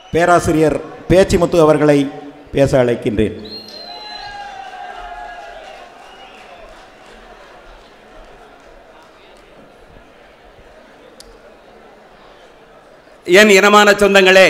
பேராசிரியர் பேச்சிமுத்து அவர்களை பேச அழைக்கின்றேன் என் இனமான சொந்தங்களே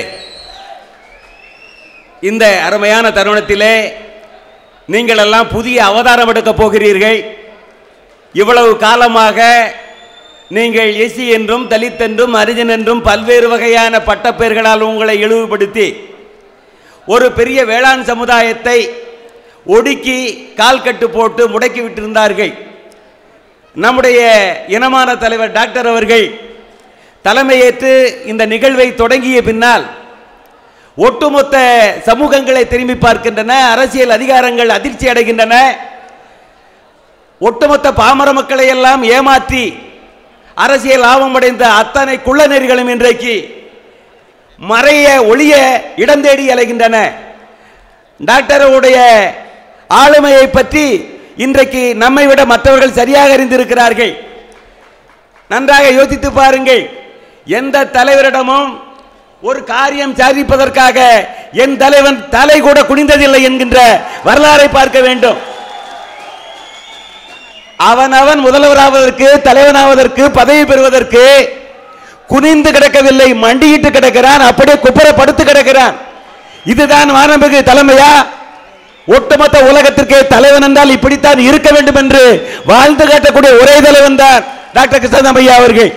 இந்த அருமையான தருணத்திலே நீங்கள் எல்லாம் புதிய அவதாரம் எடுக்கப் போகிறீர்கள் இவ்வளவு காலமாக நீங்கள் எசி என்றும் தலித் என்றும் அரிஜன் என்றும் பல்வேறு வகையான பட்டப்பெயர்களால் உங்களை இழிவுபடுத்தி ஒரு பெரிய வேளாண் சமுதாயத்தை ஒடுக்கி கால் கட்டு போட்டு முடக்கி விட்டிருந்தார்கள் நம்முடைய இனமான தலைவர் டாக்டர் அவர்கள் தலைமையேற்று இந்த நிகழ்வை தொடங்கிய பின்னால் ஒட்டுமொத்த சமூகங்களை திரும்பி பார்க்கின்றன அரசியல் அதிகாரங்கள் அதிர்ச்சி அடைகின்றன ஒட்டுமொத்த பாமர மக்களை எல்லாம் ஏமாற்றி அரசியல் லாபம் அடைந்த அத்தனை குள்ள நெறிகளும் இன்றைக்கு மறைய ஒளிய இடம் தேடி அலைகின்றன டாக்டருடைய ஆளுமையை பற்றி இன்றைக்கு நம்மை விட மற்றவர்கள் சரியாக அறிந்திருக்கிறார்கள் நன்றாக யோசித்து பாருங்கள் எந்த தலைவரிடமும் ஒரு காரியம் சாதிப்பதற்காக என் தலைவன் தலை கூட குனிந்ததில்லை என்கின்ற வரலாறை பார்க்க வேண்டும் அவனவன் முதல்வராவதற்கு தலைவனாவதற்கு பதவி பெறுவதற்கு குனிந்து கிடக்கவில்லை மண்டியிட்டு கிடக்கிறான் அப்படியே குப்புற படுத்து கிடக்கிறான் இதுதான் மாண்புமிகு தலைமையா ஒட்டுமொத்த உலகத்திற்கே தலைவன் என்றால் இப்படித்தான் இருக்க வேண்டும் என்று வாழ்ந்து காட்டக்கூடிய ஒரே தலைவன் தான் டாக்டர் கிருஷ்ணன் ஐயா அவர்கள்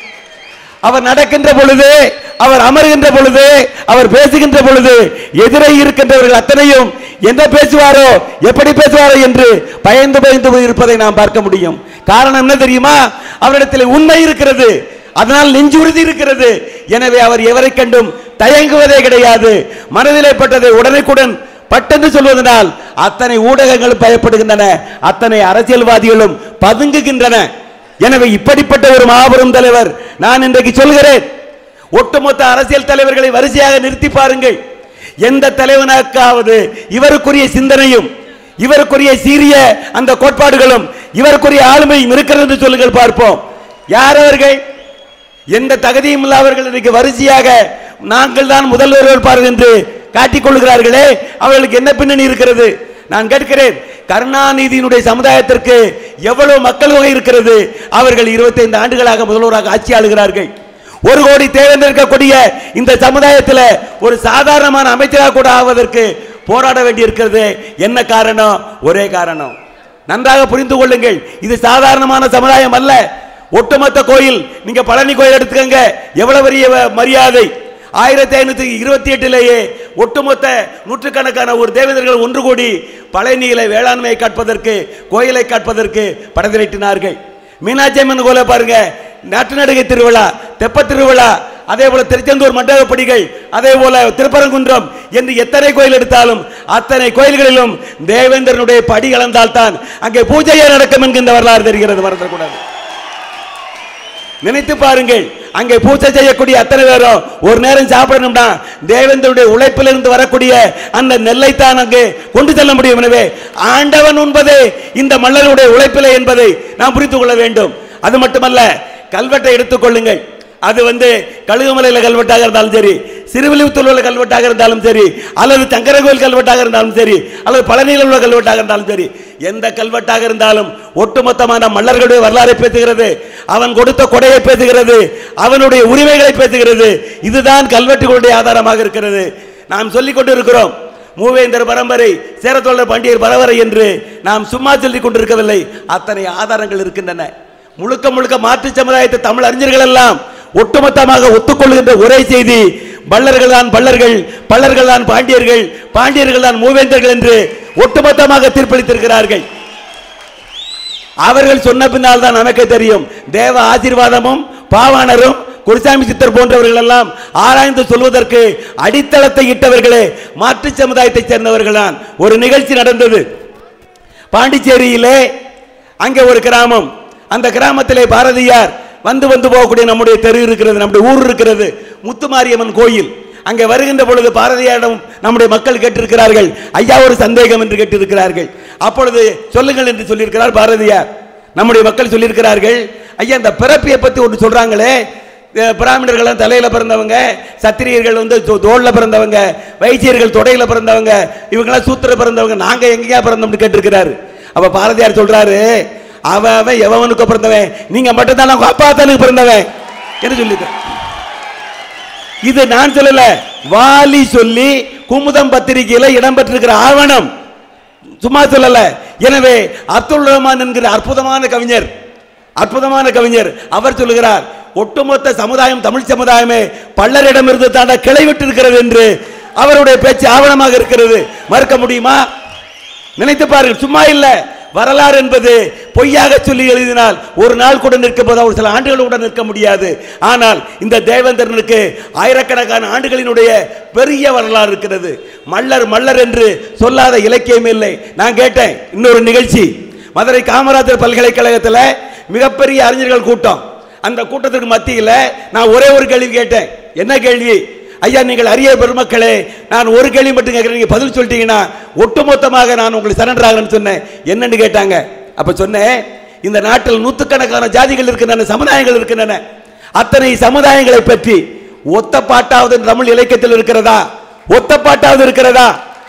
அவர் நடக்கின்ற பொழுது அவர் அமர்கின்ற பொழுது அவர் பேசுகின்ற பொழுது எதிரே இருக்கின்றவர்கள் அத்தனையும் என்ன பேசுவாரோ எப்படி பேசுவாரோ என்று பயந்து பயந்து போய் இருப்பதை நாம் பார்க்க முடியும் காரணம் என்ன தெரியுமா அவரிடத்தில் உண்மை இருக்கிறது அதனால் நெஞ்சு உறுதி இருக்கிறது எனவே அவர் எவரை கண்டும் தயங்குவதே கிடையாது மனதிலே பட்டதை உடனுக்குடன் பட்டென்று சொல்வதனால் அத்தனை ஊடகங்களும் பயப்படுகின்றன அத்தனை அரசியல்வாதிகளும் பதுங்குகின்றன எனவே இப்படிப்பட்ட ஒரு மாபெரும் தலைவர் நான் இன்றைக்கு சொல்கிறேன் ஒட்டுமொத்த அரசியல் தலைவர்களை வரிசையாக நிறுத்தி பாருங்கள் எந்த தலைவனுக்காவது இவருக்குரிய சிந்தனையும் இவருக்குரிய சீரிய அந்த கோட்பாடுகளும் இவருக்குரிய ஆளுமையும் இருக்கிறது என்று சொல்லுங்கள் பார்ப்போம் யார் அவர்கள் எந்த தகுதியும் இல்லாதவர்கள் இன்னைக்கு வரிசையாக நாங்கள் தான் முதல்வர் வேட்பாளர் என்று காட்டிக் கொள்கிறார்களே அவர்களுக்கு என்ன பின்னணி இருக்கிறது நான் கேட்கிறேன் கருணாநிதியினுடைய சமுதாயத்திற்கு எவ்வளவு மக்கள் தொகை இருக்கிறது அவர்கள் 25 ஆண்டுகளாக முதல்வராக ஆட்சி ஆளுகிறார்கள் ஒரு கோடி தேவை இருக்கக்கூடிய இந்த சமுதாயத்தில் ஒரு சாதாரணமான அமைச்சராக கூட ஆவதற்கு போராட வேண்டியிருக்கிறது என்ன காரணம் ஒரே காரணம் நன்றாக புரிந்து கொள்ளுங்கள் இது சாதாரணமான சமுதாயம் அல்ல ஒட்டுமொத்த கோயில் நீங்க பழனி கோயில் எடுத்துக்கங்க எவ்வளவு பெரிய வ- மரியாதை ஆயிரத்தி ஐநூத்தி இருபத்தி எட்டிலேயே ஒட்டுமொத்த நூற்றுக்கணக்கான ஒரு தேவதர்கள் ஒன்று கூடி பழனியில வேளாண்மையை காட்பதற்கு கோயிலை காட்பதற்கு படதிரட்டினார்கள் மீனாட்சி அம்மன் கோயிலை பாருங்க நாட்டு நடுகை திருவிழா தெப்ப திருவிழா அதே போல திருச்செந்தூர் மண்டபப்படிகள் அதே போல திருப்பரங்குன்றம் என்று எத்தனை கோயில் எடுத்தாலும் அத்தனை கோயில்களிலும் தேவேந்திரனுடைய படி கலந்தால்தான் அங்கே பூஜையே நடக்கும் என்கின்ற வரலாறு தெரிகிறது மறந்துடக்கூடாது நினைத்து பாருங்கள் அங்கே பூஜை செய்யக்கூடிய அத்தனை பேரும் ஒரு நேரம் சாப்பிடணும்னா தேவேந்திரனுடைய உழைப்பிலிருந்து வரக்கூடிய அந்த நெல்லை தான் அங்கே கொண்டு செல்ல முடியும் எனவே ஆண்டவன் உண்பதே இந்த மல்லருடைய உழைப்பிலே என்பதை நாம் புரிந்து கொள்ள வேண்டும் அது மட்டுமல்ல கல்வெட்டை எடுத்துக்கொள்ளுங்கள் அது வந்து கழுகுமலையில கல்வெட்டாக இருந்தாலும் சரி சிறுவில்லிபுத்தூர் உள்ள கல்வெட்டாக இருந்தாலும் சரி அல்லது சங்கரகோயில் கல்வெட்டாக இருந்தாலும் சரி அல்லது பழனியில் உள்ள கல்வெட்டாக இருந்தாலும் சரி எந்த கல்வெட்டாக இருந்தாலும் ஒட்டுமொத்தமான மல்லர்களுடைய வரலாறை பேசுகிறது அவன் கொடுத்த கொடையை பேசுகிறது அவனுடைய உரிமைகளை பேசுகிறது இதுதான் கல்வெட்டுகளுடைய ஆதாரமாக இருக்கிறது நாம் சொல்லிக் கொண்டு இருக்கிறோம் மூவேந்தர் பரம்பரை சேரத்தோழர் பாண்டியர் பரவரை என்று நாம் சும்மா சொல்லிக் கொண்டிருக்கவில்லை அத்தனை ஆதாரங்கள் இருக்கின்றன முழுக்க முழுக்க மாற்று சமுதாயத்தை தமிழ் அறிஞர்கள் எல்லாம் ஒட்டுமொத்தமாக ஒத்துக்கொள்கின்ற ஒரே செய்தி பல்லர்கள் தான் பல்லர்கள் பல்லர்கள் தான் பாண்டியர்கள் பாண்டியர்கள் தான் மூவேந்தர்கள் என்று ஒட்டுமொத்தமாக தீர்ப்பளித்திருக்கிறார்கள் அவர்கள் சொன்ன பின்னால் தான் நமக்கு தெரியும் தேவ ஆசீர்வாதமும் பாவாணரும் குருசாமி சித்தர் போன்றவர்கள் எல்லாம் ஆராய்ந்து சொல்வதற்கு அடித்தளத்தை இட்டவர்களே மாற்று சமுதாயத்தைச் சேர்ந்தவர்கள் தான் ஒரு நிகழ்ச்சி நடந்தது பாண்டிச்சேரியிலே அங்கே ஒரு கிராமம் அந்த கிராமத்திலே பாரதியார் வந்து வந்து போகக்கூடிய நம்முடைய தெரு இருக்கிறது நம்முடைய ஊர் இருக்கிறது முத்துமாரியம்மன் கோயில் அங்கே வருகின்ற பொழுது பாரதியாரிடம் நம்முடைய மக்கள் கேட்டிருக்கிறார்கள் ஐயா ஒரு சந்தேகம் என்று கேட்டிருக்கிறார்கள் அப்பொழுது சொல்லுங்கள் என்று சொல்லியிருக்கிறார் பாரதியார் நம்முடைய மக்கள் சொல்லியிருக்கிறார்கள் ஐயா இந்த பிறப்பியை பத்தி ஒன்று சொல்றாங்களே அஹ், பிராமணர்கள் தலையில பிறந்தவங்க சத்திரியர்கள் வந்து தோ- தோள்ல பிறந்தவங்க வைத்தியர்கள் தொடையில பிறந்தவங்க இவங்கெல்லாம் சூத்திர பிறந்தவங்க நாங்க எங்கேயா பிறந்தோம்னு கேட்டிருக்கிறாரு அப்ப பாரதியார் சொல்றாரு அவன் அவன் எவனுக்கு பிறந்தவன் நீங்க மட்டும் தான் உங்க அப்பா தானுக்கு பிறந்தவன் என்று சொல்லியிருக்காரு இது நான் சொல்லல வாலி சொல்லி குமுதம் பத்திரிகையில இடம்பெற்றிருக்கிற ஆவணம் சும்மா சொல்லல எனவே அப்துல் ரஹ்மான் என்கிற அற்புதமான கவிஞர் அற்புதமான கவிஞர் அவர் சொல்லுகிறார் ஒட்டுமொத்த சமுதாயம் தமிழ் சமுதாயமே பல்லரிடமிருந்து தாண்ட கிளை விட்டு இருக்கிறது என்று அவருடைய பேச்சு ஆவணமாக இருக்கிறது மறுக்க முடியுமா நினைத்து பாருங்கள் சும்மா இல்ல வரலாறு என்பது பொய்யாக சொல்லி எழுதினால் ஒரு நாள் கூட நிற்க போது ஒரு சில ஆண்டுகள் கூட நிற்க முடியாது ஆனால் இந்த தேவேந்திரனுக்கு ஆயிரக்கணக்கான ஆண்டுகளினுடைய பெரிய வரலாறு இருக்கிறது மல்லர் மல்லர் என்று சொல்லாத இலக்கியம் இல்லை நான் கேட்டேன் இன்னொரு நிகழ்ச்சி மதுரை காமராஜர் பல்கலைக்கழகத்தில் மிகப்பெரிய அறிஞர்கள் கூட்டம் அந்த கூட்டத்துக்கு மத்தியில் நான் ஒரே ஒரு கேள்வி கேட்டேன் என்ன கேள்வி ஐயா நீங்கள் அரிய பெருமக்களே நான் ஒரு கேள்வி மட்டும் கேட்கிறேன் நீங்க பதில் சொல்லிட்டீங்கன்னா ஒட்டுமொத்தமாக நான் உங்களுக்கு சரண்டர் ஆகிறேன்னு சொன்னேன் என்னன்னு கேட்டாங்க அப்ப சொன்னேன் இந்த நாட்டில் நூற்றுக்கணக்கான ஜாதிகள் இருக்கின்றன சமுதாயங்கள் இருக்கின்றன அத்தனை சமுதாயங்களை பற்றி ஒத்த பாட்டாவது தமிழ் இலக்கியத்தில் இருக்கிறதா ஒத்த பாட்டாவது இருக்கிறதா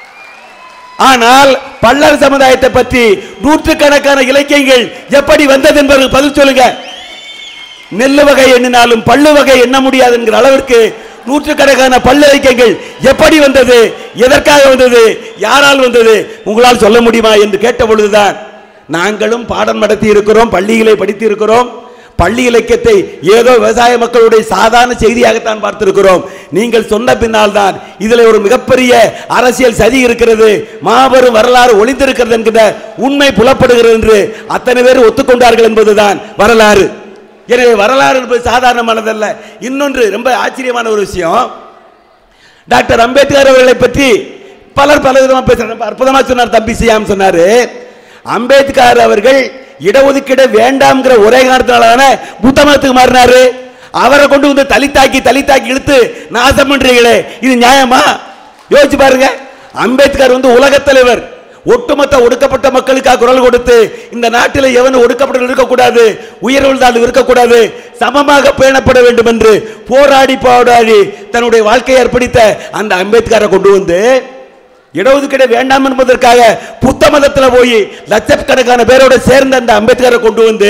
ஆனால் பல்லர் சமுதாயத்தை பற்றி நூற்றுக்கணக்கான இலக்கியங்கள் எப்படி வந்தது என்பதற்கு பதில் சொல்லுங்க நெல்லு வகை எண்ணினாலும் பல்லு வகை எண்ண முடியாது என்கிற அளவிற்கு நூற்றுக்கணக்கான பல்லு இலக்கியங்கள் எப்படி வந்தது எதற்காக வந்தது யாரால் வந்தது உங்களால் சொல்ல முடியுமா என்று கேட்ட பொழுதுதான் நாங்களும் பாடம் நடத்தி இருக்கிறோம் பள்ளிகளை படித்து இருக்கிறோம் பள்ளி இலக்கியத்தை ஏதோ விவசாய மக்களுடைய சாதாரண செய்தியாகத்தான் பார்த்திருக்கிறோம் நீங்கள் சொன்ன பின்னால் தான் இதில் ஒரு மிகப்பெரிய அரசியல் சதி இருக்கிறது மாபெரும் வரலாறு ஒளிந்திருக்கிறது என்கிற உண்மை புலப்படுகிறது என்று அத்தனை பேர் ஒத்துக்கொண்டார்கள் என்பதுதான் வரலாறு எனவே வரலாறு என்பது சாதாரணமானதல்ல இன்னொன்று ரொம்ப ஆச்சரியமான ஒரு விஷயம் டாக்டர் அம்பேத்கர் அவர்களை பற்றி பலர் பல விதமாக பேசுறாங்க அற்புதமா சொன்னார் தம்பி சியாம் சொன்னாரு அம்பேத்கர் அவர்கள் இடஒதுக்கீடு வேண்டாம்ங்கிற ஒரே காரணத்தினால தானே புத்த மதத்துக்கு மாறினாரு அவரை கொண்டு வந்து தலித்தாக்கி தலித்தாக்கி இழுத்து நாசம் பண்றீங்களே இது நியாயமா யோசிச்சு பாருங்க அம்பேத்கர் வந்து உலகத் தலைவர் ஒட்டுமொத்த ஒடுக்கப்பட்ட மக்களுக்காக குரல் கொடுத்து இந்த நாட்டில் எவனும் ஒடுக்கப்பட்டு இருக்கக்கூடாது உயர்வுள் தாழ்வு இருக்கக்கூடாது சமமாக பேணப்பட வேண்டும் என்று போராடி போராடி தன்னுடைய வாழ்க்கையை அர்ப்பணித்த அந்த அம்பேத்கரை கொண்டு வந்து இடஒதுக்கீடு வேண்டாம் என்பதற்காக புத்த மதத்தில் போய் லட்சக்கணக்கான பேரோட சேர்ந்த அந்த அம்பேத்கரை கொண்டு வந்து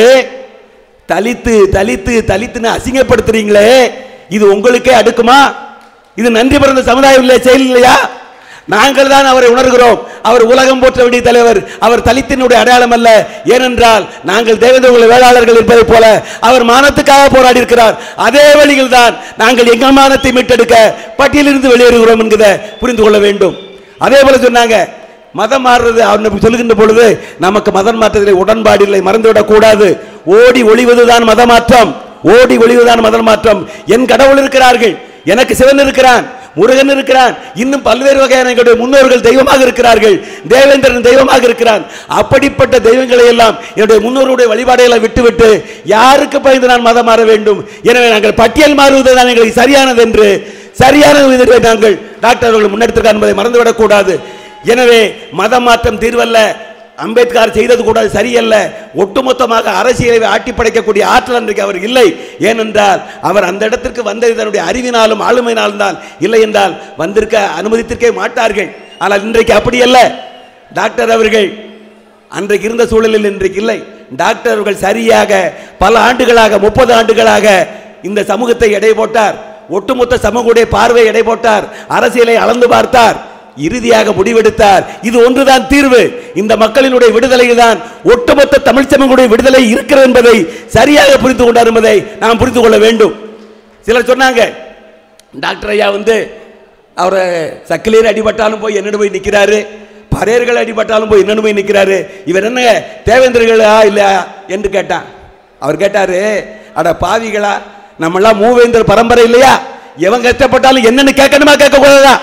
தலித்து தலித்து தலித்துன்னு அசிங்கப்படுத்துறீங்களே இது உங்களுக்கே அடுக்குமா இது நன்றி பிறந்த சமுதாயம் இல்லை செயல் இல்லையா நாங்கள் தான் அவரை உணர்கிறோம் அவர் உலகம் போற்ற வேண்டிய தலைவர் அவர் தலித்தினுடைய அடையாளம் அல்ல ஏனென்றால் நாங்கள் தேவேந்திர குல வேளாளர்கள் இருப்பதைப் போல அவர் மானத்துக்காக போராடி இருக்கிறார் அதே வழியில் தான் நாங்கள் எங்கள் மானத்தை மீட்டெடுக்க பட்டியலிருந்து வெளியேறுகிறோம் என்கிறத புரிந்து கொள்ள வேண்டும் அதே போல சொன்னாங்க மதம் மாறுறது அவர் சொல்லுகின்ற பொழுது நமக்கு மதம் மாற்றத்தில் உடன்பாடு இல்லை மறந்துவிடக் கூடாது ஓடி ஒளிவதுதான் மத மாற்றம் ஓடி ஒளிவதுதான் மத மாற்றம் என் கடவுள் இருக்கிறார்கள் எனக்கு சிவன் இருக்கிறான் முருகன் இருக்கிறான் இன்னும் பல்வேறு வகையான எங்களுடைய முன்னோர்கள் தெய்வமாக இருக்கிறார்கள் தேவேந்திரன் தெய்வமாக இருக்கிறான் அப்படிப்பட்ட தெய்வங்களை எல்லாம் என்னுடைய முன்னோருடைய வழிபாடுகளை விட்டுவிட்டு யாருக்கு பயந்து நான் மதம் மாற வேண்டும் எனவே நாங்கள் பட்டியல் மாறுவது தான் எங்களுக்கு சரியானது என்று சரியான விதத்தை நாங்கள் டாக்டர் அவர்கள் முன்னெடுத்திருக்கார் என்பதை மறந்துவிடக் கூடாது எனவே மதம் மாற்றம் தீர்வல்ல அம்பேத்கர் செய்தது கூட சரியல்ல ஒட்டுமொத்தமாக அரசியலை ஆட்டி படைக்கக்கூடிய ஆற்றல் அன்றைக்கு அவர் இல்லை ஏனென்றால் அவர் அந்த இடத்திற்கு வந்தது தன்னுடைய அறிவினாலும் ஆளுமையினாலும் தான் இல்லை என்றால் வந்திருக்க அனுமதித்திருக்கே மாட்டார்கள் ஆனால் இன்றைக்கு அப்படி அல்ல டாக்டர் அவர்கள் அன்றைக்கு இருந்த சூழலில் இன்றைக்கு இல்லை டாக்டர் அவர்கள் சரியாக பல ஆண்டுகளாக முப்பது ஆண்டுகளாக இந்த சமூகத்தை எடை போட்டார் ஒட்டுமொத்த சமூகடைய பார்வை எடை போட்டார் அரசியலை அளந்து பார்த்தார் இறுதியாக முடிவெடுத்தார் இது ஒன்றுதான் தீர்வு இந்த மக்களினுடைய விடுதலை தான் ஒட்டுமொத்த தமிழ் சமூகங்களுடைய விடுதலை இருக்கிறது என்பதை சரியாக புரிந்து கொண்டார் என்பதை நாம் புரிந்து கொள்ள வேண்டும் சிலர் சொன்னாங்க டாக்டர் ஐயா வந்து அவரை சக்கிலியர் அடிபட்டாலும் போய் என்னன்னு போய் நிற்கிறாரு பரையர்கள் அடிபட்டாலும் போய் என்னன்னு போய் நிற்கிறாரு இவர் என்ன தேவேந்திரர்களா இல்லையா என்று கேட்டான் அவர் கேட்டாரு அட பாவிகளா நம்மெல்லாம் மூவேந்தர் பரம்பரை இல்லையா எவன் கஷ்டப்பட்டாலும் என்னன்னு கேட்கணுமா கேட்கக்கூடாதா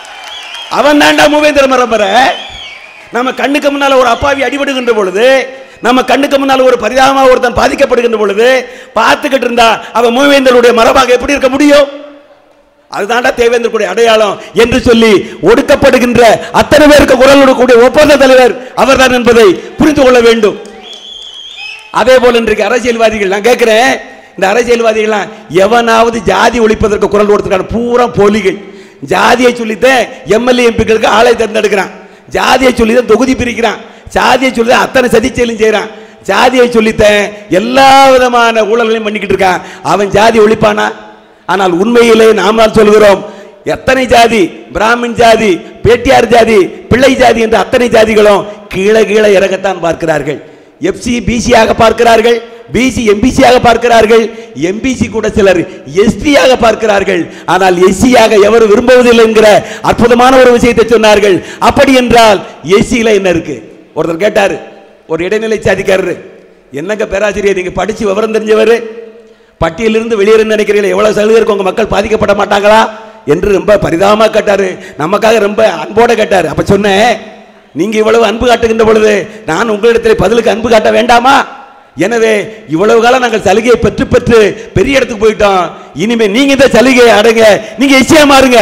அவன் தாண்டா மூவேந்திர பரம்பரை நம்ம கண்ணுக்கு முன்னால ஒரு அப்பாவி அடிபடுகின்ற பொழுது நம்ம கண்ணுக்கு முன்னால ஒரு பரிதாபமா ஒருத்தன் பாதிக்கப்படுகின்ற பொழுது பார்த்துக்கிட்டு இருந்தா அவன் மூவேந்தருடைய மரபாக எப்படி இருக்க முடியும் அதுதான்டா தேவேந்திரக்கூடிய அடையாளம் என்று சொல்லி ஒடுக்கப்படுகின்ற அத்தனை பேருக்கு குரல் கொடுக்கக்கூடிய ஒப்பந்த தலைவர் அவர்தான் என்பதை புரிந்து கொள்ள வேண்டும் அதே போல இன்றைக்கு அரசியல்வாதிகள் நான் கேட்கிறேன் இந்த அரசியல்வாதிகள்லாம் எவனாவது ஜாதி ஒழிப்பதற்கு குரல் கொடுத்துருக்கான பூரா போலிகள் ஜாதியை சொல்லித்தான் எம்எல்ஏ எம்பிக்களுக்கு ஆளை தேர்ந்தெடுக்கிறான் ஜாதியை சொல்லி தான் தொகுதி பிரிக்கிறான் ஜாதியை சொல்லி தான் அத்தனை சதிச்செயலும் செய்கிறான் ஜாதியை சொல்லித்தான் எல்லா விதமான ஊழல்களையும் பண்ணிக்கிட்டு இருக்கான் அவன் ஜாதி ஒழிப்பானா ஆனால் உண்மையிலே நாம சொல்கிறோம் எத்தனை ஜாதி பிராமின் ஜாதி பேட்டியார் ஜாதி பிள்ளை ஜாதி என்ற அத்தனை ஜாதிகளும் கீழே கீழே இறங்கத்தான் பார்க்கிறார்கள் எஃப்சி பிசியாக பார்க்கிறார்கள் பிசி எம்பிசியாக பார்க்கிறார்கள் எம்பிசி கூட சிலர் எஸ்பியாக பார்க்கிறார்கள் ஆனால் எஸ்சியாக எவரும் விரும்புவதில்லை என்கிற அற்புதமான ஒரு விஷயத்தை சொன்னார்கள் அப்படி என்றால் எஸ்சியில என்ன இருக்கு ஒருத்தர் கேட்டாரு ஒரு இடைநிலை சாதிக்காரரு என்னங்க பேராசிரியர் நீங்க படிச்சு விவரம் தெரிஞ்சவர் பட்டியலிருந்து வெளியேறுன்னு நினைக்கிறீங்களா எவ்வளவு சலுகை இருக்கும் உங்க மக்கள் பாதிக்கப்பட மாட்டாங்களா என்று ரொம்ப பரிதாபமா கேட்டாரு நமக்காக ரொம்ப அன்போட கேட்டாரு அப்ப சொன்னேன் நீங்க இவ்வளவு அன்பு காட்டுகின்ற பொழுது நான் உங்களிடத்தில் பதிலுக்கு அன்பு காட்ட வேண்டாமா எனவே இவ்வளவு காலம் நாங்கள் சலுகையை பெற்று பெற்று பெரிய இடத்துக்கு போயிட்டோம் இனிமே நீங்க இந்த சலுகையை அடைங்க நீங்க எச்சியா மாறுங்க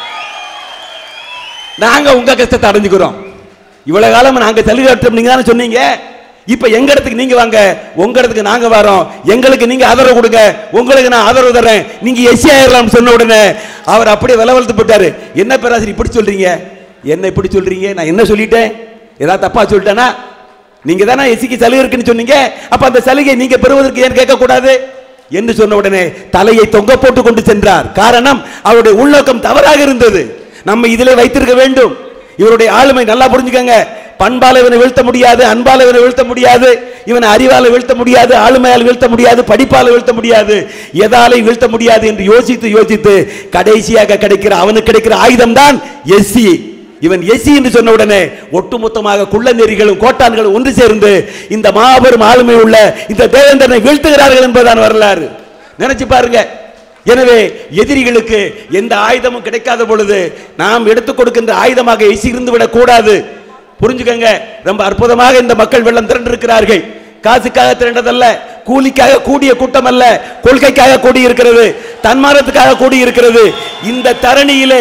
நாங்க உங்க கஷ்டத்தை அடைஞ்சுக்கிறோம் இவ்வளவு காலம் நாங்க சலுகை அற்றோம் நீங்க தானே சொன்னீங்க இப்ப எங்க இடத்துக்கு நீங்க வாங்க உங்க இடத்துக்கு நாங்க வரோம் எங்களுக்கு நீங்க ஆதரவு கொடுங்க உங்களுக்கு நான் ஆதரவு தரேன் நீங்க எஸ்சி ஆயிரலாம் சொன்ன உடனே அவர் அப்படியே வில வளர்த்து போட்டாரு என்ன பேராசிரியர் இப்படி சொல்றீங்க என்ன இப்படி சொல்றீங்க நான் என்ன சொல்லிட்டேன் ஏதாவது தப்பா சொல்லிட்டேனா நீங்க தானே எஸ்சிக்கு சலுகை இருக்குன்னு சொன்னீங்க அப்ப அந்த சலுகை நீங்க பெறுவதற்கு ஏன் கேட்க கூடாது என்று சொன்ன உடனே தலையை தொங்க போட்டு கொண்டு சென்றார் காரணம் அவருடைய உள்நோக்கம் தவறாக இருந்தது நம்ம இதிலே வைத்திருக்க வேண்டும் இவருடைய ஆளுமை நல்லா புரிஞ்சுக்கங்க பண்பால இவனை வீழ்த்த முடியாது அன்பால இவனை வீழ்த்த முடியாது இவனை அறிவால வீழ்த்த முடியாது ஆளுமையால் வீழ்த்த முடியாது படிப்பால வீழ்த்த முடியாது எதாலை வீழ்த்த முடியாது என்று யோசித்து யோசித்து கடைசியாக கிடைக்கிற அவனுக்கு கிடைக்கிற ஆயுதம் தான் எஸ்சி இவன் எஸ்சி என்று சொன்ன உடனே ஒட்டுமொத்தமாக குள்ள நெறிகளும் கோட்டான்களும் ஒன்று சேர்ந்து இந்த மாபெரும் ஆளுமை உள்ள இந்த தேவேந்திரனை வீழ்த்துகிறார்கள் என்பதுதான் வரலாறு நினைச்சு பாருங்க எனவே எதிரிகளுக்கு எந்த ஆயுதமும் கிடைக்காத பொழுது நாம் எடுத்துக் கொடுக்கின்ற ஆயுதமாக எசி இருந்து விடக் கூடாது புரிஞ்சுக்கங்க ரொம்ப அற்புதமாக இந்த மக்கள் வெள்ளம் திரண்டிருக்கிறார்கள் காசுக்காக திரண்டதல்ல கூலிக்காக கூடிய கூட்டம் அல்ல கொள்கைக்காக கூடி இருக்கிறது தன்மானத்துக்காக கூடி இருக்கிறது இந்த தரணியிலே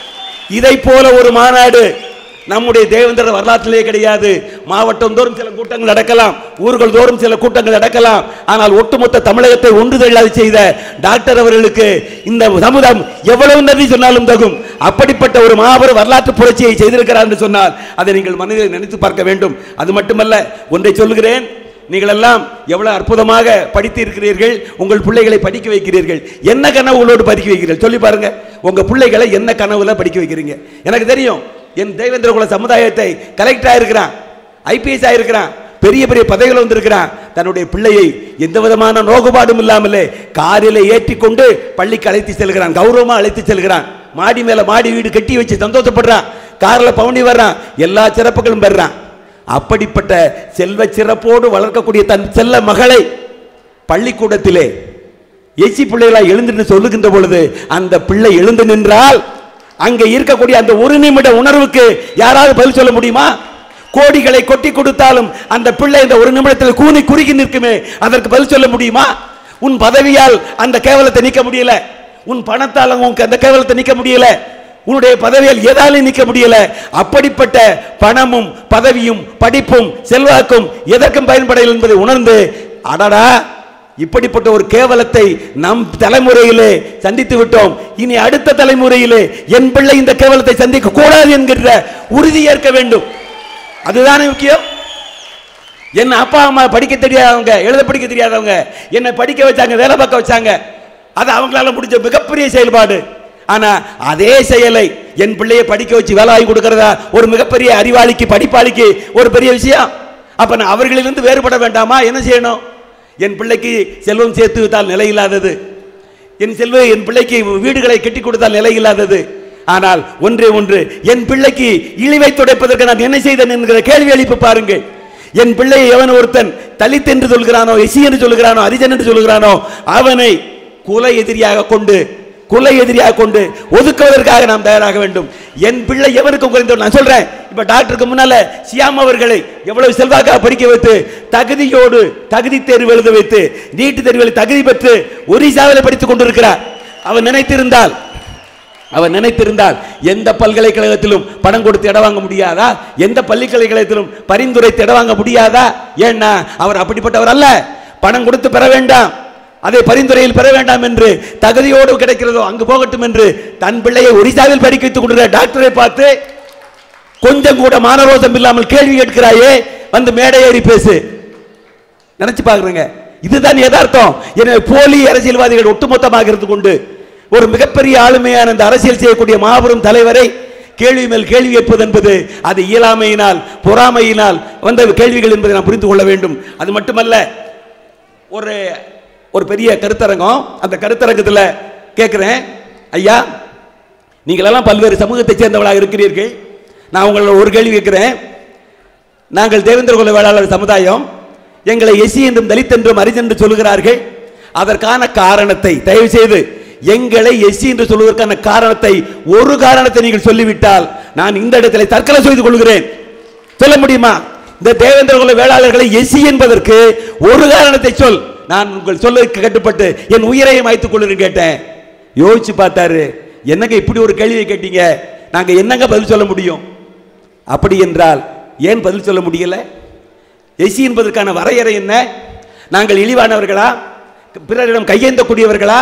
இதை போல ஒரு மாநாடு நம்முடைய தேவேந்திர வரலாற்றிலே கிடையாது மாவட்டம் தோறும் சில கூட்டங்கள் நடக்கலாம் ஊர்கள் தோறும் சில கூட்டங்கள் நடக்கலாம் ஆனால் ஒட்டுமொத்த தமிழகத்தை ஒன்று தள்ளாது செய்த டாக்டர் அவர்களுக்கு இந்த சமுதாயம் எவ்வளவு நன்றி சொன்னாலும் தகும் அப்படிப்பட்ட ஒரு மாபெரும் வரலாற்று புரட்சியை செய்திருக்கிறார் என்று சொன்னால் அதை நீங்கள் மனதில் நினைத்து பார்க்க வேண்டும் அது மட்டுமல்ல ஒன்றை சொல்லுகிறேன் நீங்கள் எல்லாம் எவ்வளவு அற்புதமாக படித்து இருக்கிறீர்கள் உங்கள் பிள்ளைகளை படிக்க வைக்கிறீர்கள் என்ன கனவுகளோடு படிக்க வைக்கிறீர்கள் சொல்லி பாருங்க உங்க பிள்ளைகளை என்ன கனவுல படிக்க வைக்கிறீங்க எனக்கு தெரியும் என் தேவேந்திர குல சமுதாயத்தை கலெக்டர் ஆயிருக்கிறான் ஐபிஎஸ் ஆயிருக்கிறான் பெரிய பெரிய பதவிகள் வந்திருக்கிறான் தன்னுடைய பிள்ளையை எந்த விதமான நோகுபாடும் இல்லாமலே காரில் ஏற்றி கொண்டு பள்ளிக்கு அழைத்து செல்கிறான் கௌரவமா அழைத்து செல்கிறான் மாடி மேல மாடி வீடு கட்டி வச்சு சந்தோஷப்படுறான் கார்ல பவுனி வர்றான் எல்லா சிறப்புகளும் பெறான் அப்படிப்பட்ட செல்வ சிறப்போடு வளர்க்கக்கூடிய தன் செல்ல மகளை பள்ளிக்கூடத்திலே எச்சி பிள்ளைகளா எழுந்து சொல்லுகின்ற பொழுது அந்த பிள்ளை எழுந்து நின்றால் அங்கே இருக்கக்கூடிய அந்த ஒரு நிமிட உணர்வுக்கு யாராவது பதில் சொல்ல முடியுமா கோடிகளை கொட்டி கொடுத்தாலும் அந்த பிள்ளை இந்த ஒரு நிமிடத்தில் கூனி குறுகி நிற்குமே அதற்கு பதில் சொல்ல முடியுமா உன் பதவியால் அந்த கேவலத்தை நீக்க முடியல உன் பணத்தால் உனக்கு அந்த கேவலத்தை நீக்க முடியல உன்னுடைய பதவியால் எதாலும் நிற்க முடியல அப்படிப்பட்ட பணமும் பதவியும் படிப்பும் செல்வாக்கும் எதற்கும் பயன்படையில் என்பதை உணர்ந்து அடடா இப்படிப்பட்ட ஒரு கேவலத்தை நம் தலைமுறையிலே சந்தித்து விட்டோம் இனி அடுத்த தலைமுறையிலே என் பிள்ளை இந்த கேவலத்தை சந்திக்க கூடாது என்கிற உறுதி ஏற்க வேண்டும் அதுதானே முக்கியம் என்ன அப்பா அம்மா படிக்க தெரியாதவங்க எழுத படிக்க தெரியாதவங்க என்னை படிக்க வச்சாங்க வேலை பார்க்க வச்சாங்க அது அவங்களால முடிஞ்ச மிகப்பெரிய செயல்பாடு ஆனா அதே செயலை என் பிள்ளையை படிக்க வச்சு வேலை வாங்கி கொடுக்கறதா ஒரு மிகப்பெரிய அறிவாளிக்கு படிப்பாளிக்கு ஒரு பெரிய விஷயம் அப்ப நான் அவர்களிலிருந்து வேறுபட வேண்டாமா என்ன செய்யணும் என் பிள்ளைக்கு செல்வம் சேர்த்து வைத்தால் நிலை இல்லாதது என் செல்வ என் பிள்ளைக்கு வீடுகளை கட்டி கொடுத்தால் நிலை இல்லாதது ஆனால் ஒன்றே ஒன்று என் பிள்ளைக்கு இழிவை துடைப்பதற்கு நான் என்ன செய்தேன் என்கிற கேள்வி எழுப்பி பாருங்கள் என் பிள்ளையை எவன் ஒருத்தன் தலித் என்று சொல்கிறானோ எசி என்று சொல்கிறானோ அரிஜன் என்று சொல்கிறானோ அவனை குல எதிரியாக கொண்டு குல எதிரியாக கொண்டு ஒதுக்குவதற்காக நாம் தயாராக வேண்டும் என் பிள்ளை எவனுக்கும் குறைந்தவன் நான் சொல்றேன் இப்ப டாக்டருக்கு முன்னால சியாம் அவர்களை எவ்வளவு செல்வாக்காக படிக்க வைத்து தகுதியோடு தகுதி தேர்வு எழுத வைத்து நீட்டு தேர்வில் தகுதி பெற்று ஒரிசாவில் படித்துக் கொண்டிருக்கிறார் அவன் நினைத்திருந்தால் அவர் நினைத்திருந்தால் எந்த பல்கலைக்கழகத்திலும் பணம் கொடுத்து இடம் வாங்க முடியாதா எந்த பல்கலைக்கழகத்திலும் பரிந்துரைத்து இடம் வாங்க முடியாதா ஏன்னா அவர் அப்படிப்பட்டவர் அல்ல பணம் கொடுத்து பெற வேண்டாம் அதை பரிந்துரையில் பெற வேண்டாம் என்று தகுதியோடு கிடைக்கிறதோ அங்கு போகட்டும் என்று தன் பிள்ளையை ஒரிசாவில் படிக்க வைத்துக் கொண்டிருக்கிற டாக்டரை பார்த்து கொஞ்சம் கூட மானரோசம் இல்லாமல் கேள்வி கேட்கிறாயே வந்து மேடை ஏறி பேசு நினைச்சு பாக்குறேங்க இதுதான் யதார்த்தம் எனவே போலி அரசியல்வாதிகள் ஒட்டுமொத்தமாக இருந்து கொண்டு ஒரு மிகப்பெரிய ஆளுமையான இந்த அரசியல் செய்யக்கூடிய மாபெரும் தலைவரை கேள்வி மேல் கேள்வி கேட்பது என்பது அது இயலாமையினால் பொறாமையினால் வந்த கேள்விகள் என்பதை நாம் புரிந்து கொள்ள வேண்டும் அது மட்டுமல்ல ஒரு ஒரு பெரிய கருத்தரங்கம் அந்த கருத்தரங்கத்தில் கேட்குறேன் ஐயா நீங்களெல்லாம் பல்வேறு சமூகத்தைச் சேர்ந்தவர்களாக இருக்கிறீர்கள் நான் உங்களை ஒரு கேள்வி கேட்கிறேன் நாங்கள் தேவேந்திர குல வேளாளர் சமுதாயம் எங்களை எசி என்றும் தலித் என்றும் அரிஜன் என்று சொல்லுகிறார்கள் அதற்கான காரணத்தை தயவு செய்து எங்களை எஸ்சி என்று சொல்வதற்கான காரணத்தை ஒரு காரணத்தை நீங்கள் சொல்லிவிட்டால் நான் இந்த இடத்துல தற்கொலை செய்து கொள்கிறேன் சொல்ல முடியுமா இந்த தேவேந்திர குல வேளாளர்களை எஸ்சி என்பதற்கு ஒரு காரணத்தை சொல் நான் உங்கள் சொல்லுக்கு கட்டுப்பட்டு என் உயிரை மாய்த்துக் கொள்ளுறேன் கேட்டேன் யோசிச்சு பார்த்தாரு என்னங்க இப்படி ஒரு கேள்வியை கேட்டீங்க நாங்க என்னங்க பதில் சொல்ல முடியும் அப்படி என்றால் ஏன் பதில் சொல்ல முடியல எஸ்சி என்பதற்கான வரையறை என்ன நாங்கள் இழிவானவர்களா பிறரிடம் கையேந்தக்கூடியவர்களா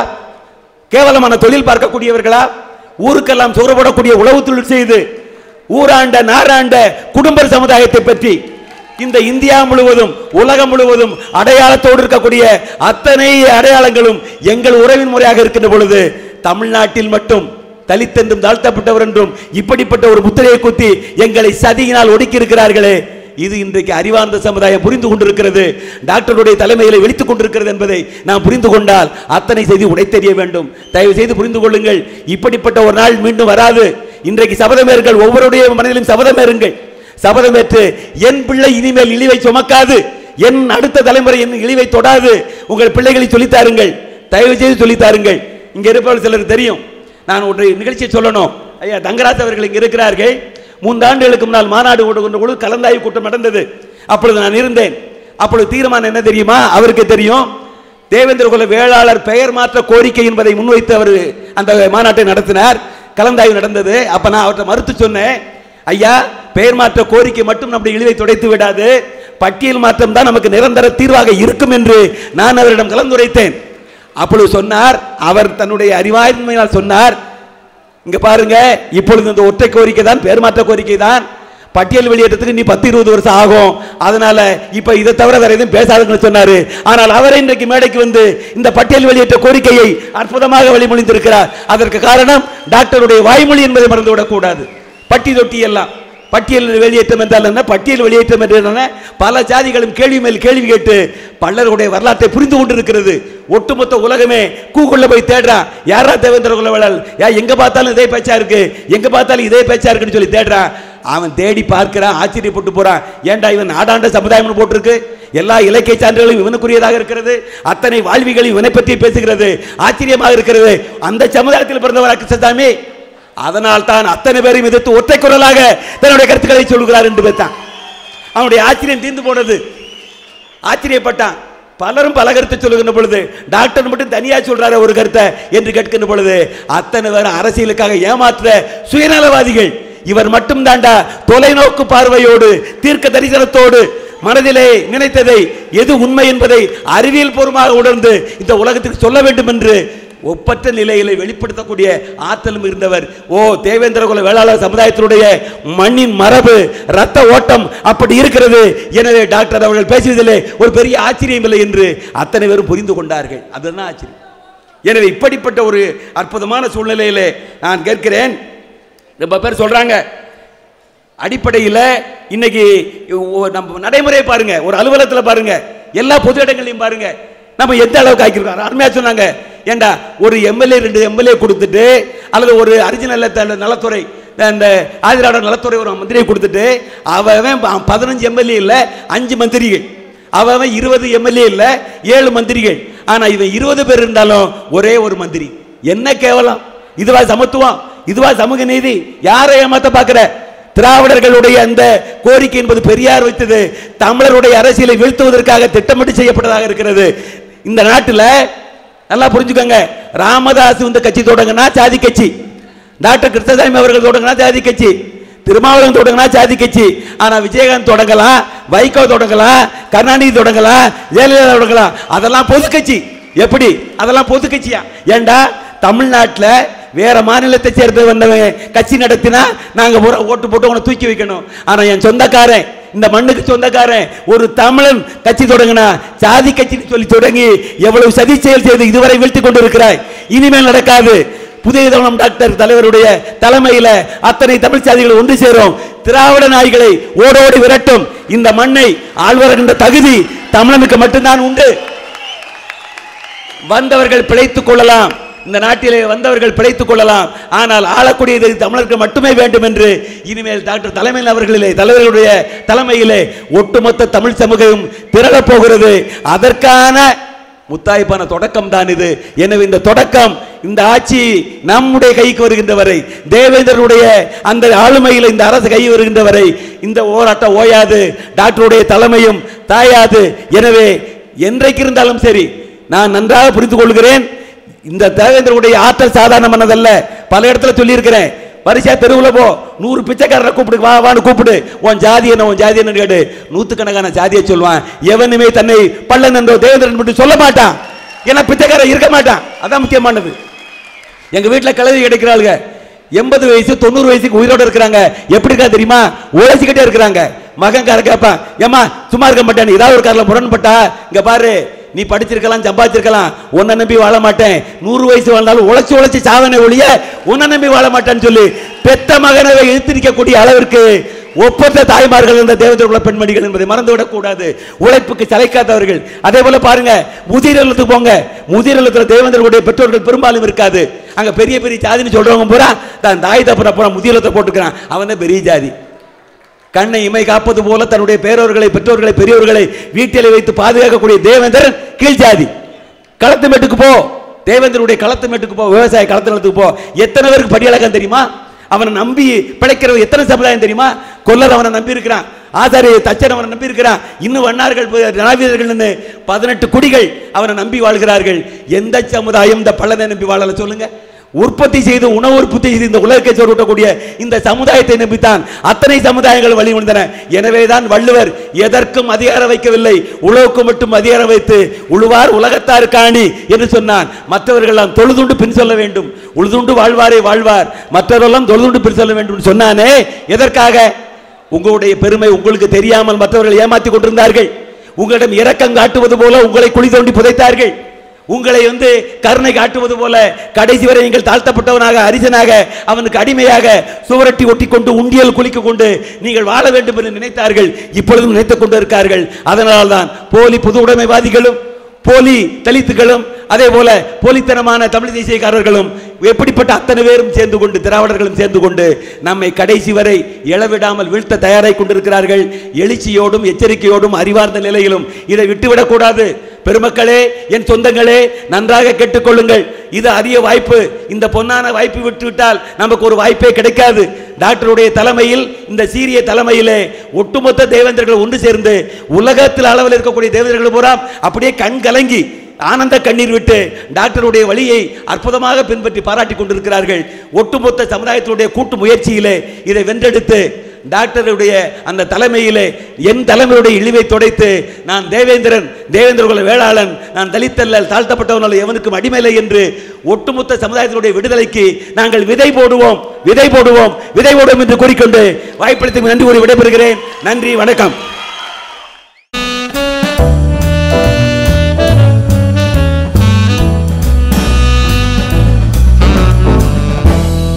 கேவலமான தொழில் பார்க்கக்கூடியவர்களா ஊருக்கெல்லாம் சோறுபடக்கூடிய உழவு தொழில் செய்து ஊராண்ட நாராண்ட குடும்ப சமுதாயத்தை பற்றி இந்த இந்தியா முழுவதும் உலகம் முழுவதும் அடையாளத்தோடு இருக்கக்கூடிய அத்தனை அடையாளங்களும் எங்கள் உறவின் முறையாக இருக்கின்ற பொழுது தமிழ்நாட்டில் மட்டும் தலித் என்றும் தாழ்த்தப்பட்டவர் என்றும் இப்படிப்பட்ட ஒரு முத்திரையை குத்தி எங்களை சதியினால் ஒடுக்கி இருக்கிறார்களே இது இன்றைக்கு அறிவார்ந்த சமுதாயம் புரிந்து கொண்டிருக்கிறது டாக்டருடைய தலைமையில வெடித்துக் கொண்டிருக்கிறது என்பதை நாம் புரிந்து கொண்டால் அத்தனை செய்தி உடைத்தெறிய வேண்டும் தயவு செய்து புரிந்து கொள்ளுங்கள் இப்படிப்பட்ட ஒரு நாள் மீண்டும் வராது இன்றைக்கு சபதமேறுங்கள் ஒவ்வொருடைய மனதிலும் சபதமேறுங்கள் சபதமேற்று என் பிள்ளை இனிமேல் இழிவை சுமக்காது என் அடுத்த தலைமுறை என் இழிவை தொடாது உங்கள் பிள்ளைகளை சொல்லித்தாருங்கள் தயவு செய்து சொல்லித்தாருங்கள் இங்க இருப்பவர்கள் சிலருக்கு தெரியும் நான் ஒரு நிகழ்ச்சியை சொல்லணும் ஐயா தங்கராஜ் அவர்கள் இங்க இருக்கிறார்கள் மூன்றாண்டுகளுக்கு முன்னால் மாநாடு கொண்டு குழு கலந்தாய்வு கூட்டம் நடந்தது அப்பொழுது நான் இருந்தேன் அப்பொழுது தீர்மானம் என்ன தெரியுமா அவருக்கு தெரியும் தேவேந்திர குல வேளாளர் பெயர் மாற்ற கோரிக்கை என்பதை முன்வைத்து அவர் அந்த மாநாட்டை நடத்தினார் கலந்தாய்வு நடந்தது அப்ப நான் அவர்கிட்ட மறுத்து சொன்னேன் ஐயா பெயர் மாற்ற கோரிக்கை மட்டும் நம்முடைய இழிவை துடைத்து விடாது பட்டியல் மாற்றம் தான் நமக்கு நிரந்தர தீர்வாக இருக்கும் என்று நான் அவரிடம் கலந்துரைத்தேன் அப்பொழுது சொன்னார் அவர் தன்னுடைய அறிவாய்மையால் சொன்னார் இங்க பாருங்க இப்பொழுது இந்த ஒற்றை கோரிக்கை தான் பேர் மாற்ற கோரிக்கை தான் பட்டியல் வெளியேற்றத்துக்கு நீ பத்து இருபது வருஷம் ஆகும் அதனால இப்ப இதை தவிர வேற எதுவும் பேசாதுன்னு சொன்னாரு ஆனால் அவரே இன்றைக்கு மேடைக்கு வந்து இந்த பட்டியல் வெளியேற்ற கோரிக்கையை அற்புதமாக வழிமொழிந்திருக்கிறார் அதற்கு காரணம் டாக்டருடைய வாய்மொழி என்பதை மறந்துவிடக் கூடாது பட்டி தொட்டி எல்லாம் பட்டியல் வெளியேற்றம் என்றால் என்ன பட்டியல் வெளியேற்றம் என்று என்ன பல ஜாதிகளும் கேள்வி மேல் கேள்வி கேட்டு பல்லருடைய வரலாற்றை புரிந்து கொண்டிருக்கிறது ஒட்டுமொத்த உலகமே கூகுள்ல போய் தேடுறான் யாரா தேவேந்திர குலவேளால் யா எங்க பார்த்தாலும் இதே பேச்சா இருக்கு எங்க பார்த்தாலும் இதே பேச்சா இருக்குன்னு சொல்லி தேடுறான் அவன் தேடி பார்க்கிறான் ஆச்சரியப்பட்டு போறான் ஏன்டா இவன் நாடாண்ட சமுதாயம்னு போட்டிருக்கு எல்லா இலக்கிய சான்றுகளும் இவனுக்குரியதாக இருக்கிறது அத்தனை வாழ்விகளும் இவனை பற்றி பேசுகிறது ஆச்சரியமாக இருக்கிறது அந்த சமுதாயத்தில் பிறந்தவரா கிருஷ்ணசாமி அதனால் தான் அத்தனை பேரையும் எதிர்த்து ஒற்றை குரலாக தன்னுடைய கருத்துக்களை சொல்கிறார் என்று பேத்தான் அவனுடைய ஆச்சரியம் தீர்ந்து போனது ஆச்சரியப்பட்டான் பலரும் பல கருத்தை சொல்லுகின்ற பொழுது டாக்டர் மட்டும் தனியா சொல்றாரு ஒரு கருத்தை என்று கேட்கின்ற பொழுது அத்தனை பேர் அரசியலுக்காக ஏமாற்ற சுயநலவாதிகள் இவர் மட்டும் தாண்டா தொலைநோக்கு பார்வையோடு தீர்க்க தரிசனத்தோடு மனதிலே நினைத்ததை எது உண்மை என்பதை அறிவியல் பூர்வமாக உணர்ந்து இந்த உலகத்துக்கு சொல்ல வேண்டும் என்று ஒப்பற்ற நிலையிலே வெளிப்படுத்தக்கூடிய ஆற்றலும் இருந்தவர் ஓ தேவேந்திர குல வேளாளர் சமுதாயத்தினுடைய மண்ணின் மரபு ரத்த ஓட்டம் அப்படி இருக்கிறது எனவே டாக்டர் அவர்கள் பேசியதிலே ஒரு பெரிய ஆச்சரியம் இல்லை என்று அத்தனை பேரும் புரிந்து கொண்டார்கள் அதுதான் ஆச்சரியம் எனவே இப்படிப்பட்ட ஒரு அற்புதமான சூழ்நிலையிலே நான் கேட்கிறேன் ரொம்ப பேர் சொல்றாங்க அடிப்படையில் இன்னைக்கு ஒ- நம்ம நடைமுறையை பாருங்க ஒரு அலுவலகத்தில் பாருங்க எல்லா பொது இடங்களையும் பாருங்க நம்ம எந்த அளவுக்கு ஆக்கியிருக்கோம் அருமையா சொன்னாங்க ஏண்டா ஒரு எம்எல்ஏ ரெண்டு எம்எல்ஏ கொடுத்துட்டு அல்லது ஒரு அரிஜினல் நலத்துறை இந்த ஆதிராட நலத்துறை ஒரு மந்திரியை கொடுத்துட்டு அவன் ப- பதினஞ்சு எம்எல்ஏ இல்லை அஞ்சு மந்திரிகள் அவன் இருபது எம்எல்ஏ இல்லை ஏழு மந்திரிகள் ஆனா இவன் இருபது பேர் இருந்தாலும் ஒரே ஒரு மந்திரி என்ன கேவலம் இதுவா சமத்துவம் இதுவா சமூக நீதி யாரை ஏமாத்த பார்க்கிற திராவிடர்களுடைய அந்த கோரிக்கை என்பது பெரியார் வைத்தது தமிழருடைய அரசியலை வீழ்த்துவதற்காக திட்டமிட்டு செய்யப்பட்டதாக இருக்கிறது இந்த நாட்டில் நல்லா புரிஞ்சுக்கோங்க ராமதாஸ் இந்த கட்சி தொடங்கினா சாதி கட்சி டாக்டர் கிருஷ்ணசாமி அவர்கள் தொடங்கினா ஜாதி கட்சி திருமாவளவன் தொடங்கினா ஜாதி கட்சி ஆனா விஜயகாந்த் தொடங்கலாம் வைகோ தொடங்கலாம் கருணாநிதி தொடங்கலாம் ஜெயலலிதா தொடங்கலாம் அதெல்லாம் பொது கட்சி எப்படி அதெல்லாம் பொது கட்சியா ஏண்டா தமிழ்நாட்டுல வேற மாநிலத்தை சேர்ந்து வந்தவன் கட்சி நடத்தினா நாங்க பூரா ஓட்டு போட்டு உன தூக்கி வைக்கணும் ஆனா என் சொந்தக்காரன் இந்த மண்ணுக்கு சொந்தக்காரன் ஒரு தமிழன் கட்சி தொடங்கினா சாதி கட்சின்னு சொல்லி தொடங்கி எவ்வளவு சதி செயல் செய்து இதுவரை வீழ்த்தி கொண்டு இருக்கிறாய் இனிமேல் நடக்காது புதிய தமிழம் டாக்டர் தலைவருடைய தலைமையில அத்தனை தமிழ் சாதிகள் ஒன்று சேரும் திராவிட நாய்களை ஓடோடி விரட்டும் இந்த மண்ணை ஆழ்வர்கின்ற தகுதி தமிழனுக்கு மட்டும்தான் உண்டு வந்தவர்கள் பிழைத்துக் கொள்ளலாம் இந்த நாட்டிலே வந்தவர்கள் பிழைத்துக் கொள்ளலாம் ஆனால் ஆளக்கூடியது தமிழருக்கு மட்டுமே வேண்டும் என்று இனிமேல் டாக்டர் தலைமையில் அவர்களிலே தலைவர்களுடைய தலைமையிலே ஒட்டுமொத்த தமிழ் சமூகம் திரளப் போகிறது அதற்கான முத்தாய்ப்பான தொடக்கம் தான் இது எனவே இந்த தொடக்கம் இந்த ஆட்சி நம்முடைய கைக்கு வருகின்ற வரை தேவேந்திரனுடைய அந்த ஆளுமையில் இந்த அரசு கை வருகின்ற வரை இந்த போராட்டம் ஓயாது டாக்டருடைய தலைமையும் தாயாது எனவே என்றைக்கு இருந்தாலும் சரி நான் நன்றாக புரிந்து கொள்கிறேன் இந்த தேவேந்திரனுடைய ஆற்றல் சாதாரணமானதல்ல பல இடத்துல சொல்லியிருக்கிறேன் வரிசையா தெருவில் போ நூறு பிச்சைக்காரரை கூப்பிடு வா வான்னு கூப்பிடு உன் ஜாதி என்ன உன் ஜாதி என்ன கேடு நூத்துக்கணக்கான ஜாதியை சொல்லுவான் எவனுமே தன்னை பள்ளன் என்றோ தேவேந்திரன் மட்டும் சொல்ல மாட்டான் ஏன்னா பிச்சைக்காரன் இருக்க மாட்டான் அதான் முக்கியமானது எங்க வீட்டுல கிளவி கிடைக்கிறாளுங்க எண்பது வயசு தொண்ணூறு வயசுக்கு உயிரோட இருக்கிறாங்க எப்படி இருக்கா தெரியுமா உழைச்சிக்கிட்டே இருக்கிறாங்க மகன் கார கேட்பான் ஏமா சும்மா இருக்க மாட்டேன் ஏதாவது ஒரு காரில் முரண்பட்டா இங்க பாரு நீ படிச்சிருக்கலாம் சம்பாதிச்சிருக்கலாம் உன்னை நம்பி வாழ மாட்டேன் நூறு வயசு வாழ்ந்தாலும் உழைச்சு உழைச்சு சாவனை ஒழிய உன்னை நம்பி வாழ மாட்டேன்னு சொல்லி பெத்த மகனை எழுத்திருக்கக்கூடிய அளவிற்கு ஒப்பந்த தாய்மார்கள் இந்த தேவதை குல பெண்மணிகள் என்பதை மறந்துவிடக் கூடாது உழைப்புக்கு சளைக்காதவர்கள் அதே போல பாருங்க முதிர் இல்லத்துக்கு போங்க முதிர் இல்லத்துல தேவேந்திரனுடைய பெற்றோர்கள் பெரும்பாலும் இருக்காது அங்க பெரிய பெரிய ஜாதின்னு சொல்றவங்க பூரா தான் தாய் தப்புற பூரா முதிர் இல்லத்தை போட்டுக்கிறான் அவன் தான் பெரிய ஜாதி கண்ணை இமை காப்பது போல தன்னுடைய பேரோர்களை பெற்றோர்களை பெரியோர்களை வீட்டிலே வைத்து பாதுகாக்கக்கூடிய தேவேந்திரன் கீழ் ஜாதி களத்து மேட்டுக்கு போ தேவேந்திரனுடைய களத்து மேட்டுக்கு போ விவசாய களத்து நிலத்துக்கு போ எத்தனை பேருக்கு படியழகம் தெரியுமா அவனை நம்பி பிழைக்கிறது எத்தனை சமுதாயம் தெரியுமா கொல்லர் அவனை நம்பி இருக்கிறான் ஆசாரிய தச்சன் அவனை நம்பி இருக்கிறான் இன்னும் வண்ணார்கள் ஜனாதிபதிகள் பதினெட்டு குடிகள் அவனை நம்பி வாழ்கிறார்கள் எந்த சமுதாயம் இந்த பள்ளனை நம்பி வாழல சொல்லுங்க உற்பத்தி செய்து உணவு உற்பத்தி செய்து இந்த உலகத்தை சோறுட்டக்கூடிய இந்த சமுதாயத்தை நம்பித்தான் அத்தனை சமுதாயங்கள் வழிவந்தன எனவேதான் வள்ளுவர் எதற்கும் அதிகாரம் வைக்கவில்லை உழவுக்கு மட்டும் அதிகாரம் வைத்து உழுவார் உலகத்தார் காணி என்று சொன்னான் மற்றவர்கள் எல்லாம் தொழுதுண்டு பின் சொல்ல வேண்டும் உழுதுண்டு வாழ்வாரே வாழ்வார் மற்றவரெல்லாம் தொழுதுண்டு பின் சொல்ல வேண்டும் என்று சொன்னானே எதற்காக உங்களுடைய பெருமை உங்களுக்கு தெரியாமல் மற்றவர்கள் ஏமாத்தி கொண்டிருந்தார்கள் உங்களிடம் இரக்கம் காட்டுவது போல உங்களை குழி தோண்டி புதைத்தார்கள் உங்களை வந்து கருணை காட்டுவது போல கடைசி வரை நீங்கள் தாழ்த்தப்பட்டவனாக அரிசனாக அவனுக்கு அடிமையாக சுவரட்டி ஒட்டி கொண்டு உண்டியல் குளிக்க கொண்டு நீங்கள் வாழ வேண்டும் என்று நினைத்தார்கள் இப்பொழுதும் நினைத்துக் கொண்டு இருக்கார்கள் அதனால்தான் போலி புது உடைமைவாதிகளும் போலி தலித்துகளும் அதே போல போலித்தனமான தமிழ் தேசியக்காரர்களும் எப்படிப்பட்ட அத்தனை பேரும் சேர்ந்து கொண்டு திராவிடர்களும் சேர்ந்து கொண்டு நம்மை கடைசி வரை இழவிடாமல் வீழ்த்த தயாராய் கொண்டிருக்கிறார்கள் எழுச்சியோடும் எச்சரிக்கையோடும் அறிவார்ந்த நிலையிலும் இதை விட்டுவிடக்கூடாது பெருமக்களே என் சொந்தங்களே நன்றாக கேட்டுக்கொள்ளுங்கள் இது அரிய வாய்ப்பு இந்த பொன்னான வாய்ப்பு விட்டுவிட்டால் நமக்கு ஒரு வாய்ப்பே கிடைக்காது டாக்டருடைய தலைமையில் இந்த சீரிய தலைமையிலே ஒட்டுமொத்த தேவேந்திரர்கள் ஒன்று சேர்ந்து உலகத்தில் அளவில் இருக்கக்கூடிய தேவேந்திரர்கள் பூரா அப்படியே கண் கலங்கி ஆனந்த கண்ணீர் விட்டு டாக்டருடைய வழியை அற்புதமாக பின்பற்றி பாராட்டி கொண்டிருக்கிறார்கள் ஒட்டுமொத்த சமுதாயத்தினுடைய கூட்டு முயற்சியிலே இதை வென்றெடுத்து டாக்டருடைய அந்த தலைமையிலே என் தலைமையுடைய இழிவை துடைத்து நான் தேவேந்திரன் தேவேந்திரகுல வேளாளன் நான் தலித்தல்ல தாழ்த்தப்பட்டவனால் எவனுக்கும் அடிமையில்லை என்று ஒட்டுமொத்த சமுதாயத்தினுடைய விடுதலைக்கு நாங்கள் விதை போடுவோம் விதை போடுவோம் விதை போடுவோம் என்று கூறிக்கொண்டு வாய்ப்பளித்து நன்றி கூறி விடைபெறுகிறேன் நன்றி வணக்கம்